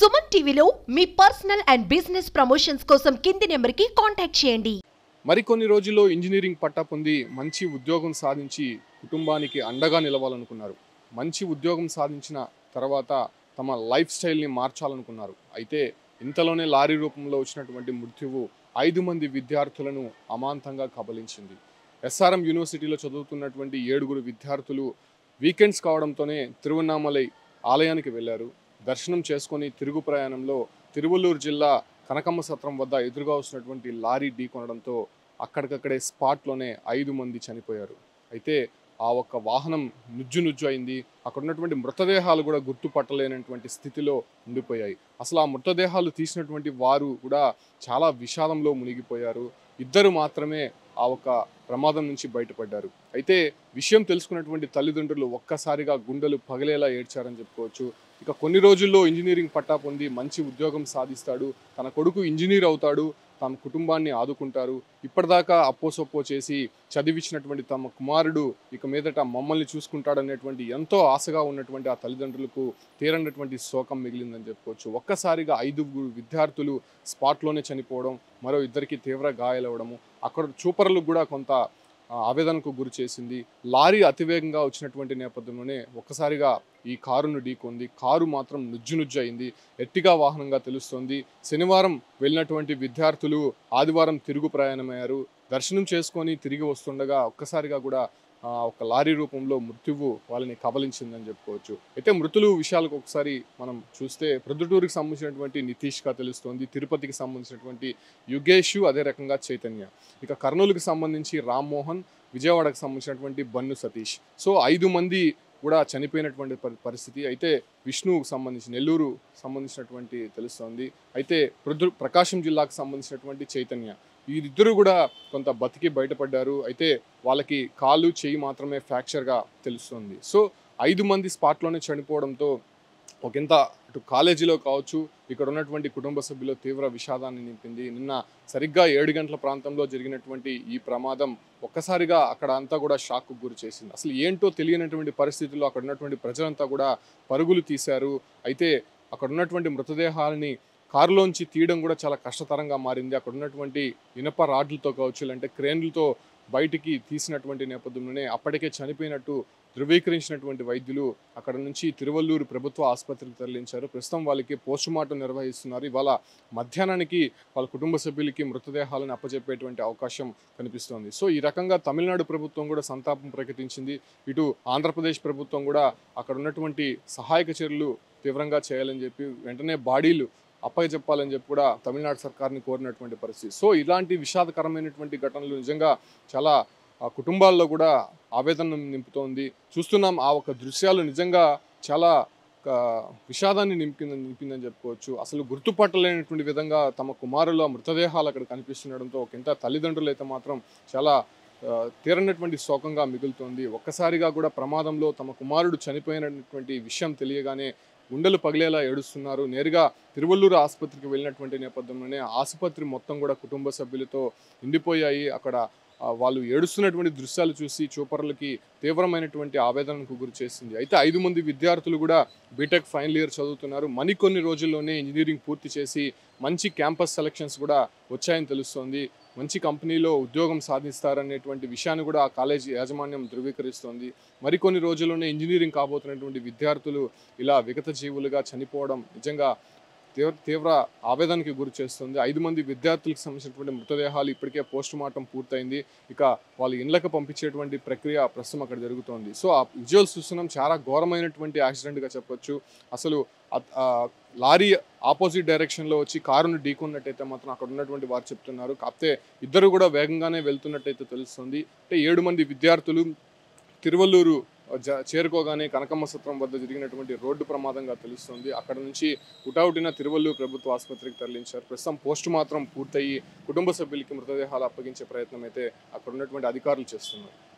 సుమన్ టీవీలో మీ personal and business promotions కోసం కింది నెంబర్కి కాంటాక్ట్ చేయండి మరికొన్ని రోజుల్లో ఇంజనీరింగ్ పట్టా పొంది మంచి ఉద్యోగం సాధించి కుటుంబానికి అండగా నిలవాలనుకున్నారు మంచి ఉద్యోగం సాధించిన తర్వాత తమ లైఫ్ స్టైల్ని మార్చాలనుకున్నారు అయితే ఇంతలోనే లారీ రూపంలో వచ్చినటువంటి మృత్యువు ఐదు మంది విద్యార్థులను అమాంతంగా కబలించింది ఎస్ఆర్ఎం యూనివర్సిటీలో చదువుతున్నటువంటి ఏడుగురు విద్యార్థులు వీకెండ్స్ కావడంతోనే తిరువన్నామలై ఆలయానికి వెళ్ళారు దర్శనం చేసుకొని తిరుగు ప్రయాణంలో తిరువల్లూరు జిల్లా కనకమ్మ సత్రం వద్ద ఎదురుగా వస్తున్నటువంటి లారీ ఢీకొనడంతో అక్కడికక్కడే స్పాట్లోనే ఐదు మంది చనిపోయారు అయితే ఆ ఒక్క వాహనం నుజ్జు నుజ్జు అయింది అక్కడ ఉన్నటువంటి మృతదేహాలు కూడా గుర్తుపట్టలేనటువంటి స్థితిలో ఉండిపోయాయి అసలు ఆ మృతదేహాలు తీసినటువంటి వారు కూడా చాలా విషాదంలో మునిగిపోయారు ఇద్దరు మాత్రమే ఆ ఒక్క ప్రమాదం నుంచి బయటపడ్డారు అయితే విషయం తెలుసుకున్నటువంటి తల్లిదండ్రులు ఒక్కసారిగా గుండెలు పగిలేలా ఏడ్చారని చెప్పుకోవచ్చు ఇక కొన్ని రోజుల్లో ఇంజనీరింగ్ పట్టా పొంది మంచి ఉద్యోగం సాధిస్తాడు తన కొడుకు ఇంజనీర్ అవుతాడు తన కుటుంబాన్ని ఆదుకుంటారు ఇప్పటిదాకా అప్పోసొప్పో చేసి చదివించినటువంటి తమ కుమారుడు ఇక మీదట మమ్మల్ని చూసుకుంటాడనేటువంటి ఎంతో ఆశగా ఉన్నటువంటి ఆ తల్లిదండ్రులకు తీరనటువంటి శోకం మిగిలిందని చెప్పుకోవచ్చు ఒక్కసారిగా ఐదుగురు విద్యార్థులు స్పాట్లోనే చనిపోవడం మరో ఇద్దరికి తీవ్ర గాయాలవ్వడము అక్కడ చూపరులకు కూడా కొంత ఆ, ఆవేదనకు గురి చేసింది లారీ అతివేగంగా వచ్చినటువంటి నేపథ్యంలోనే ఒక్కసారిగా ఈ కారును ఢీకొంది కారు మాత్రం నుజ్జు నుజ్జు అయింది ఎట్టిగా వాహనంగా తెలుస్తోంది శనివారం వెళ్ళినటువంటి విద్యార్థులు ఆదివారం తిరుగు ప్రయాణమయ్యారు దర్శనం చేసుకొని తిరిగి వస్తుండగా ఒక్కసారిగా కూడా ఆ, ఒక లారీ రూపంలో మృత్యువు వాళ్ళని కబలించిందని చెప్పుకోవచ్చు అయితే మృతులు విషయాలకు ఒకసారి మనం చూస్తే ప్రొద్దుటూరుకి సంబంధించినటువంటి నితీష్గా తెలుస్తోంది తిరుపతికి సంబంధించినటువంటి యుగేష్ అదే రకంగా చైతన్య ఇక కర్నూలుకి సంబంధించి రామ్మోహన్ విజయవాడకు సంబంధించినటువంటి బన్ను సతీష్ సో ఐదు మంది కూడా చనిపోయినటువంటి పరి- పరిస్థితి అయితే విష్ణువుకు సంబంధించి నెల్లూరు సంబంధించినటువంటి తెలుస్తోంది అయితే ప్రొద్దు ప్రకాశం జిల్లాకు సంబంధించినటువంటి చైతన్య వీరిద్దరూ కూడా కొంత బతికి బయటపడ్డారు అయితే వాళ్ళకి కాలు చేయి మాత్రమే ఫ్రాక్చర్గా తెలుస్తుంది సో ఐదు మంది స్పాట్లోనే చనిపోవడంతో ఒకంత అటు కాలేజీలో కావచ్చు ఇక్కడ ఉన్నటువంటి కుటుంబ సభ్యులు తీవ్ర విషాదాన్ని నింపింది నిన్న సరిగ్గా ఏడు గంటల ప్రాంతంలో జరిగినటువంటి ఈ ప్రమాదం ఒక్కసారిగా అక్కడ అంతా కూడా షాక్కు గురి చేసింది అసలు ఏంటో తెలియనటువంటి పరిస్థితుల్లో అక్కడ ఉన్నటువంటి ప్రజలంతా కూడా పరుగులు తీశారు అయితే అక్కడ ఉన్నటువంటి మృతదేహాలని కారులోంచి తీయడం కూడా చాలా కష్టతరంగా మారింది అక్కడ ఉన్నటువంటి ఇనప రాడ్లతో కావచ్చు లేదంటే క్రేన్లతో బయటికి తీసినటువంటి నేపథ్యంలోనే అప్పటికే చనిపోయినట్టు ధృవీకరించినటువంటి వైద్యులు అక్కడ నుంచి తిరువల్లూరు ప్రభుత్వ ఆసుపత్రికి తరలించారు ప్రస్తుతం వాళ్ళకి పోస్ట్ మార్టం నిర్వహిస్తున్నారు ఇవాళ మధ్యాహ్నానికి వాళ్ళ కుటుంబ సభ్యులకి మృతదేహాలను అప్పచెప్పేటువంటి అవకాశం కనిపిస్తోంది సో ఈ రకంగా తమిళనాడు ప్రభుత్వం కూడా సంతాపం ప్రకటించింది ఇటు ఆంధ్రప్రదేశ్ ప్రభుత్వం కూడా అక్కడ ఉన్నటువంటి సహాయక చర్యలు తీవ్రంగా చేయాలని చెప్పి వెంటనే బాడీలు అప్పచెప్పాలని చెప్పి కూడా తమిళనాడు సర్కార్ని కోరినటువంటి పరిస్థితి సో ఇలాంటి విషాదకరమైనటువంటి ఘటనలు నిజంగా చాలా ఆ కుటుంబాల్లో కూడా ఆవేదన నింపుతోంది చూస్తున్నాం ఆ ఒక దృశ్యాలు నిజంగా చాలా ఆ, విషాదాన్ని నింపిందని నింపిందని చెప్పుకోవచ్చు అసలు గుర్తుపట్టలేనటువంటి విధంగా తమ కుమారుల మృతదేహాలు అక్కడ కనిపిస్తుండడంతో ఒక ఇంత తల్లిదండ్రులు అయితే మాత్రం చాలా ఆ, తీరనటువంటి శోకంగా మిగులుతోంది ఒక్కసారిగా కూడా ప్రమాదంలో తమ కుమారుడు చనిపోయినటువంటి విషయం తెలియగానే గుండెలు పగిలేలా ఏడుస్తున్నారు నేరుగా తిరువల్లూరు ఆసుపత్రికి వెళ్ళినటువంటి నేపథ్యంలోనే ఆసుపత్రి మొత్తం కూడా కుటుంబ సభ్యులతో నిండిపోయాయి అక్కడ ఆ, వాళ్ళు ఏడుస్తున్నటువంటి దృశ్యాలు చూసి చూపరులకి తీవ్రమైనటువంటి ఆవేదనకు గురి చేసింది అయితే ఐదు మంది విద్యార్థులు కూడా బీటెక్ ఫైనల్ ఇయర్ చదువుతున్నారు మరికొన్ని రోజుల్లోనే ఇంజనీరింగ్ పూర్తి చేసి మంచి క్యాంపస్ సెలక్షన్స్ కూడా వచ్చాయని తెలుస్తోంది మంచి కంపెనీలో ఉద్యోగం సాధిస్తారనేటువంటి విషయాన్ని కూడా ఆ కాలేజీ యాజమాన్యం ధృవీకరిస్తోంది మరికొన్ని రోజుల్లోనే ఇంజనీరింగ్ కాబోతున్నటువంటి విద్యార్థులు ఇలా విగత జీవులుగా చనిపోవడం నిజంగా తీవ్ర తీవ్ర ఆవేదనకి గురి చేస్తుంది ఐదు మంది విద్యార్థులకు సంబంధించినటువంటి మృతదేహాలు ఇప్పటికే పోస్ట్ మార్టం పూర్తయింది ఇక వాళ్ళ ఇళ్లకు పంపించేటువంటి ప్రక్రియ ప్రస్తుతం అక్కడ జరుగుతోంది సో ఆ విజువల్స్ చూస్తున్నాం చాలా ఘోరమైనటువంటి యాక్సిడెంట్గా చెప్పొచ్చు అసలు ఆ- ఆ లారీ ఆపోజిట్ డైరెక్షన్లో వచ్చి కారును ఢీకొన్నట్టయితే మాత్రం అక్కడ ఉన్నటువంటి వారు చెప్తున్నారు కాకపోతే ఇద్దరు కూడా వేగంగానే వెళ్తున్నట్టయితే తెలుస్తుంది అంటే ఏడు మంది విద్యార్థులు తిరువల్లూరు జ చేరుకోగానే కనకమ్మ సత్రం వద్ద జరిగినటువంటి రోడ్డు ప్రమాదంగా తెలుస్తుంది అక్కడ నుంచి ఉటావుటిన తిరువల్లూరు ప్రభుత్వ ఆసుపత్రికి తరలించారు ప్రస్తుతం పోస్ట్ మాత్రం పూర్తయి కుటుంబ సభ్యులకి మృతదేహాలు అప్పగించే ప్రయత్నం అయితే అక్కడ ఉన్నటువంటి అధికారులు చేస్తున్నారు